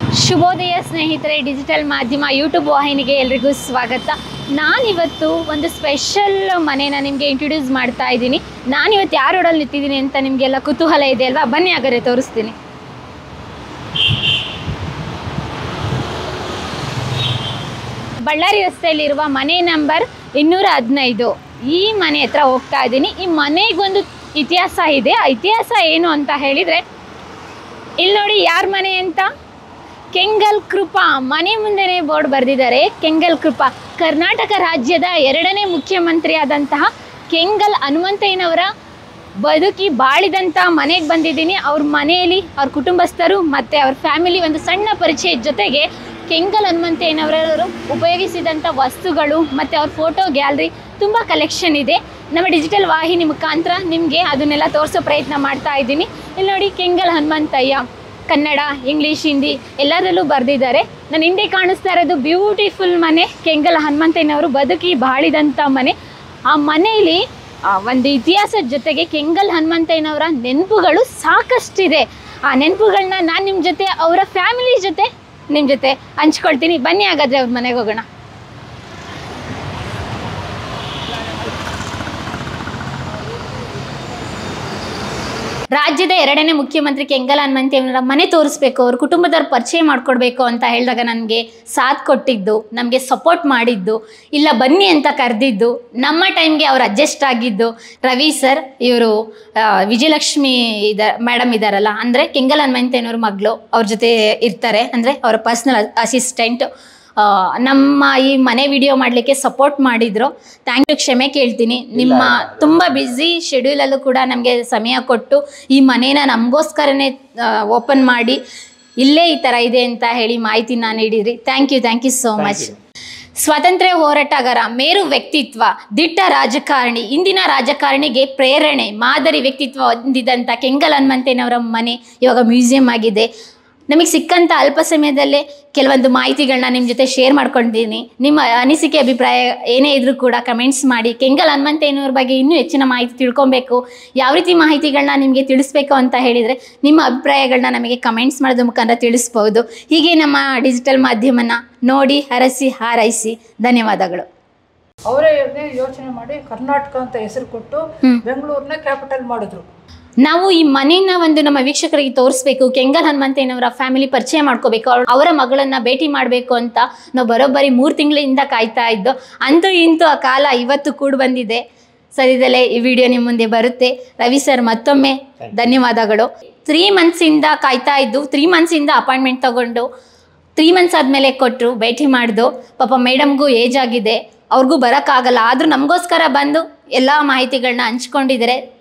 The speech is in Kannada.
ಶುಭೋದಯ ಸ್ನೇಹಿತರೆ ಡಿಜಿಟಲ್ ಮಾಧ್ಯಮ ಯೂಟ್ಯೂಬ್ ವಾಹಿನಿಗೆ ಎಲ್ರಿಗೂ ಸ್ವಾಗತ ನಾನಿವತ್ತು ಒಂದು ಸ್ಪೆಷಲ್ ಮನೇನ ನಿಮಗೆ ಇಂಟ್ರೊಡ್ಯೂಸ್ ಮಾಡ್ತಾ ಇದ್ದೀನಿ ನಾನಿವತ್ತು ಯಾರ ರೋಡಲ್ಲಿ ನಿಂತಿದ್ದೀನಿ ಅಂತ ನಿಮಗೆಲ್ಲ ಕುತೂಹಲ ಇದೆ ಅಲ್ವಾ ಬನ್ನಿ ಹಾಗಾದ್ರೆ ತೋರಿಸ್ತೀನಿ ಬಳ್ಳಾರಿ ರಸ್ತೆಯಲ್ಲಿರುವ ಮನೆ ನಂಬರ್ ಇನ್ನೂರ ಹದಿನೈದು ಈ ಮನೆ ಹತ್ರ ಹೋಗ್ತಾ ಇದ್ದೀನಿ ಈ ಮನೆಗೊಂದು ಇತಿಹಾಸ ಇದೆ ಆ ಇತಿಹಾಸ ಏನು ಅಂತ ಹೇಳಿದರೆ ಇಲ್ಲಿ ನೋಡಿ ಯಾರ ಮನೆ ಅಂತ ಕೆಂಗಲ್ ಕೃಪಾ ಮನೆ ಮುಂದೆನೇ ಬೋರ್ಡ್ ಬರೆದಿದ್ದಾರೆ ಕೆಂಗಲ್ ಕೃಪಾ ಕರ್ನಾಟಕ ರಾಜ್ಯದ ಎರಡನೇ ಮುಖ್ಯಮಂತ್ರಿ ಆದಂತಹ ಕೆಂಗಲ್ ಹನುಮಂತಯ್ಯನವರ ಬದುಕಿ ಬಾಳಿದಂಥ ಮನೆಗೆ ಬಂದಿದ್ದೀನಿ ಅವ್ರ ಮನೆಯಲ್ಲಿ ಅವ್ರ ಕುಟುಂಬಸ್ಥರು ಮತ್ತು ಅವ್ರ ಫ್ಯಾಮಿಲಿ ಒಂದು ಸಣ್ಣ ಪರಿಚಯದ ಜೊತೆಗೆ ಕೆಂಗಲ್ ಹನುಮಂತಯ್ಯನವರವರು ಉಪಯೋಗಿಸಿದಂಥ ವಸ್ತುಗಳು ಮತ್ತು ಅವ್ರ ಫೋಟೋ ಗ್ಯಾಲರಿ ತುಂಬ ಕಲೆಕ್ಷನ್ ಇದೆ ನಮ್ಮ ಡಿಜಿಟಲ್ ವಾಹಿನಿ ಮುಖಾಂತರ ನಿಮಗೆ ಅದನ್ನೆಲ್ಲ ತೋರಿಸೋ ಪ್ರಯತ್ನ ಮಾಡ್ತಾ ಇದ್ದೀನಿ ಇಲ್ಲಿ ನೋಡಿ ಕೆಂಗಲ್ ಹನುಮಂತಯ್ಯ ಕನ್ನಡ ಇಂಗ್ಲೀಷ್ ಹಿಂದಿ ಎಲ್ಲದರಲ್ಲೂ ಬರೆದಿದ್ದಾರೆ ನನ್ನ ಹಿಂದೆ ಕಾಣಿಸ್ತಾ ಇರೋದು ಬ್ಯೂಟಿಫುಲ್ ಮನೆ ಕೆಂಗಲ್ ಹನುಮಂತಯ್ಯನವರು ಬದುಕಿ ಬಾಳಿದಂಥ ಮನೆ ಆ ಮನೆಯಲ್ಲಿ ಆ, ಒಂದು ಇತಿಹಾಸದ ಜೊತೆಗೆ ಕೆಂಗಲ್ ಹನುಮಂತಯ್ಯನವರ ನೆನಪುಗಳು ಸಾಕಷ್ಟಿದೆ ಆ ನೆನಪುಗಳನ್ನ ನಾನು ನಿಮ್ಮ ಜೊತೆ ಅವರ ಫ್ಯಾಮಿಲಿ ಜೊತೆ ನಿಮ್ಮ ಜೊತೆ ಹಂಚ್ಕೊಳ್ತೀನಿ ಬನ್ನಿ ಹಾಗಾದ್ರೆ ಅವ್ರ ಮನೆಗೆ ಹೋಗೋಣ ರಾಜ್ಯದ ಎರಡನೇ ಮುಖ್ಯಮಂತ್ರಿ ಕೆಂಗಲ್ ಹನುಮಂತಯ್ಯನವರ ಮನೆ ತೋರಿಸ್ಬೇಕು ಅವ್ರ ಕುಟುಂಬದವ್ರ ಪರಿಚಯ ಮಾಡಿಕೊಡ್ಬೇಕು ಅಂತ ಹೇಳಿದಾಗ ನನಗೆ ಸಾಥ್ ಕೊಟ್ಟಿದ್ದು ನಮಗೆ ಸಪೋರ್ಟ್ ಮಾಡಿದ್ದು ಇಲ್ಲ ಬನ್ನಿ ಅಂತ ಕರೆದಿದ್ದು ನಮ್ಮ ಟೈಮ್ಗೆ ಅವ್ರು ಅಡ್ಜಸ್ಟ್ ಆಗಿದ್ದು ರವಿ ಸರ್ ಇವರು ವಿಜಯಲಕ್ಷ್ಮಿ ಇದ ಮೇಡಮ್ ಇದ್ದಾರಲ್ಲ ಅಂದರೆ ಕೆಂಗಲ್ ಹನುಮಂತಯ್ಯನವ್ರ ಮಗಳು ಅವ್ರ ಜೊತೆ ಇರ್ತಾರೆ ಅಂದರೆ ಅವರ ಪರ್ಸ್ನಲ್ ಅಸಿಸ್ಟೆಂಟ್ ಆ, ನಮ್ಮ ಈ ಮನೆ ವಿಡಿಯೋ ಮಾಡಲಿಕ್ಕೆ ಸಪೋರ್ಟ್ ಮಾಡಿದ್ರು ಥ್ಯಾಂಕ್ ಯು ಕ್ಷಮೆ ಕೇಳ್ತೀನಿ ನಿಮ್ಮ ತುಂಬ ಬ್ಯುಸಿ ಶೆಡ್ಯೂಲಲ್ಲೂ ಕೂಡ ನಮಗೆ ಸಮಯ ಕೊಟ್ಟು ಈ ಮನೇನ ನಮಗೋಸ್ಕರನೇ ಓಪನ್ ಮಾಡಿ ಇಲ್ಲೇ ಈ ಥರ ಇದೆ ಅಂತ ಹೇಳಿ ಮಾಹಿತಿನ ನೀಡಿದ್ರಿ thank you thank you so much ಸ್ವಾತಂತ್ರ್ಯ ಹೋರಾಟಗಾರ ಮೇರು ವ್ಯಕ್ತಿತ್ವ ದಿಟ್ಟ ರಾಜಕಾರಣಿ ಇಂದಿನ ರಾಜಕಾರಣಿಗೆ ಪ್ರೇರಣೆ ಮಾದರಿ ವ್ಯಕ್ತಿತ್ವ ಹೊಂದಿದಂಥ ಕೆಂಗಲ್ ಹನುಮಂತಯ್ಯನವರ ಮನೆ ಇವಾಗ ಮ್ಯೂಸಿಯಂ ಆಗಿದೆ ನಮಗೆ ಸಿಕ್ಕಂಥ ಅಲ್ಪ ಸಮಯದಲ್ಲೇ ಕೆಲವೊಂದು ಮಾಹಿತಿಗಳನ್ನ ನಿಮ್ಮ ಜೊತೆ ಶೇರ್ ಮಾಡ್ಕೊಂಡಿದ್ದೀನಿ ನಿಮ್ಮ ಅನಿಸಿಕೆ ಅಭಿಪ್ರಾಯ ಏನೇ ಇದ್ರೂ ಕೂಡ ಕಮೆಂಟ್ಸ್ ಮಾಡಿ ಕೆಂಗಲ್ ಹನುಮಂತಯ್ಯನವ್ರ ಬಗ್ಗೆ ಇನ್ನೂ ಹೆಚ್ಚಿನ ಮಾಹಿತಿ ತಿಳ್ಕೊಬೇಕು ಯಾವ ರೀತಿ ಮಾಹಿತಿಗಳನ್ನ ನಿಮಗೆ ತಿಳಿಸ್ಬೇಕು ಅಂತ ಹೇಳಿದರೆ ನಿಮ್ಮ ಅಭಿಪ್ರಾಯಗಳನ್ನ ನಮಗೆ ಕಮೆಂಟ್ಸ್ ಮಾಡೋದ್ರ ಮುಖಾಂತರ ತಿಳಿಸ್ಬೋದು ಹೀಗೆ ನಮ್ಮ ಡಿಜಿಟಲ್ ಮಾಧ್ಯಮನ ನೋಡಿ ಹರಸಿ ಹಾರೈಸಿ ಧನ್ಯವಾದಗಳು ಅವರೇ ಯೋಚನೆ ಮಾಡಿ ಕರ್ನಾಟಕ ಅಂತ ಹೆಸರು ಕೊಟ್ಟು ಹ್ಮ್. ಬೆಂಗಳೂರನ್ನ ಕ್ಯಾಪಿಟಲ್ ಮಾಡಿದ್ರು ನಾವು ಈ ಮನೆನ ಒಂದು ನಮ್ಮ ವೀಕ್ಷಕರಿಗೆ ತೋರಿಸ್ಬೇಕು ಕೆಂಗಲ್ ಹನುಮಂತಯ್ಯನವರ ಫ್ಯಾಮಿಲಿ ಪರಿಚಯ ಮಾಡ್ಕೋಬೇಕು ಅವ್ರ ಅವರ ಮಗಳನ್ನ ಭೇಟಿ ಮಾಡಬೇಕು ಅಂತ ನಾವು ಬರೋಬ್ಬರಿ ಮೂರು ತಿಂಗಳಿಂದ ಕಾಯ್ತಾ ಇದ್ದು ಅಂತೂ ಇಂತೂ ಆ ಕಾಲ ಇವತ್ತು ಕೂಡ ಬಂದಿದೆ ಸದ್ಯದಲ್ಲೇ ಈ ವಿಡಿಯೋ ನಿಮ್ಮ ಮುಂದೆ ಬರುತ್ತೆ ರವಿ ಸರ್ ಮತ್ತೊಮ್ಮೆ ಧನ್ಯವಾದಗಳು ತ್ರೀ ಮಂತ್ಸಿಂದ ಕಾಯ್ತಾ ಇದ್ದು ತ್ರೀ ಮಂತ್ಸಿಂದ ಅಪಾಯಿಂಟ್ಮೆಂಟ್ ತಗೊಂಡು ತ್ರೀ ಮಂತ್ಸ್ ಆದಮೇಲೆ ಕೊಟ್ಟರು ಭೇಟಿ ಮಾಡಿದು ಪಾಪ ಮೇಡಮ್ಗೂ ಏಜ್ ಆಗಿದೆ ಅವ್ರಿಗೂ ಬರೋಕ್ಕಾಗಲ್ಲ ಆದರೂ ನಮಗೋಸ್ಕರ ಬಂದು ಎಲ್ಲ ಮಾಹಿತಿಗಳನ್ನ ಹಂಚ್ಕೊಂಡಿದ್ದಾರೆ